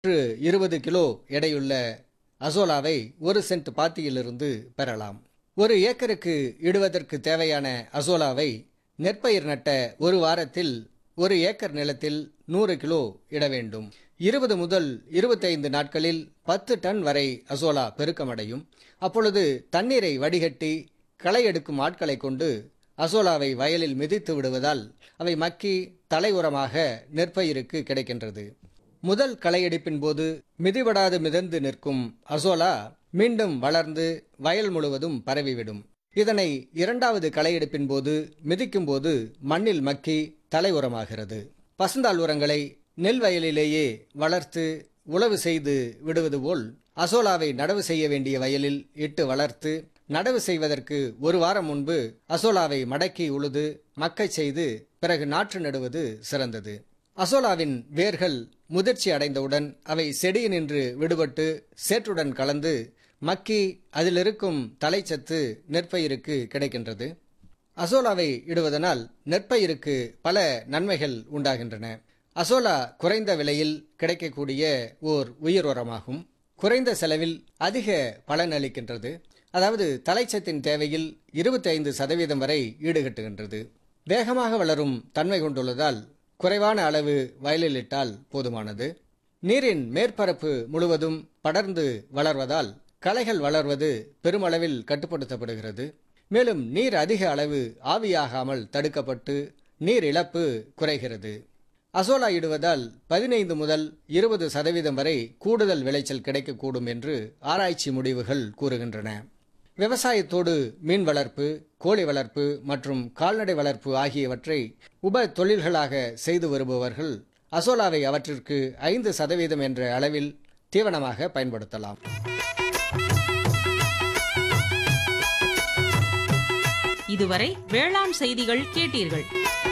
இருபது கிலோ எடையுள்ள அசோலாவை ஒரு சென்ட் பாத்தியிலிருந்து பெறலாம் ஒரு ஏக்கருக்கு இடுவதற்கு தேவையான அசோலாவை நெற்பயிர் நட்ட ஒரு வாரத்தில் ஒரு ஏக்கர் நிலத்தில் நூறு கிலோ இட வேண்டும் இருபது முதல் இருபத்தைந்து நாட்களில் பத்து டன் வரை அசோலா பெருக்கமடையும் அப்பொழுது தண்ணீரை வடிகட்டி களை எடுக்கும் ஆட்களை கொண்டு அசோலாவை வயலில் மிதித்து விடுவதால் அவை மக்கி தலை உரமாக நெற்பயிருக்கு கிடைக்கின்றது முதல் களையெடுப்பின் போது மிதிபடாது மிதந்து நிற்கும் அசோலா மீண்டும் வளர்ந்து வயல் முழுவதும் பரவிவிடும் இதனை இரண்டாவது களையெடுப்பின் போது மிதிக்கும் போது மண்ணில் மக்கி தலை உரமாகிறது பசுந்தாள் உரங்களை நெல் வயலிலேயே வளர்த்து உழவு செய்து விடுவது போல் அசோலாவை நடவு செய்ய வேண்டிய வயலில் இட்டு வளர்த்து நடவு செய்வதற்கு ஒரு வாரம் முன்பு அசோலாவை மடக்கி உழுது மக்கச் செய்து பிறகு நாற்று நடுவது சிறந்தது அசோலாவின் வேர்கள் முதிர்ச்சி அடைந்தவுடன் அவை செடியினின்று விடுபட்டு சேற்றுடன் கலந்து மக்கி அதில் இருக்கும் தலைச்சத்து நெற்பயிருக்கு கிடைக்கின்றது அசோலாவை இடுவதனால் நெற்பயிருக்கு பல நன்மைகள் உண்டாகின்றன அசோலா குறைந்த விலையில் கிடைக்கக்கூடிய ஓர் உயிர் உரமாகும் குறைந்த செலவில் அதிக பலன் அளிக்கின்றது அதாவது தலைச்சத்தின் தேவையில் இருபத்தைந்து சதவீதம் வரை ஈடுகட்டுகின்றது வேகமாக வளரும் தன்மை கொண்டுள்ளதால் குறைவான அளவு வயலில் இட்டால் போதுமானது நீரின் மேற்பரப்பு முழுவதும் படர்ந்து வளர்வதால் களைகள் வளர்வது பெருமளவில் கட்டுப்படுத்தப்படுகிறது மேலும் நீர் அதிக அளவு ஆவியாகாமல் தடுக்கப்பட்டு நீர் இழப்பு குறைகிறது அசோலா இடுவதால் பதினைந்து முதல் இருபது சதவீதம் வரை கூடுதல் விளைச்சல் கிடைக்கக்கூடும் என்று ஆராய்ச்சி முடிவுகள் கூறுகின்றன விவசாயத்தோடு மீன் வளர்ப்பு கோழி வளர்ப்பு மற்றும் கால்நடை வளர்ப்பு ஆகியவற்றை உப தொழில்களாக செய்து வருபவர்கள் அசோலாவை அவற்றிற்கு ஐந்து சதவீதம் என்ற அளவில் தீவனமாக பயன்படுத்தலாம் இதுவரை வேளாண் செய்திகள் கேட்டீர்கள்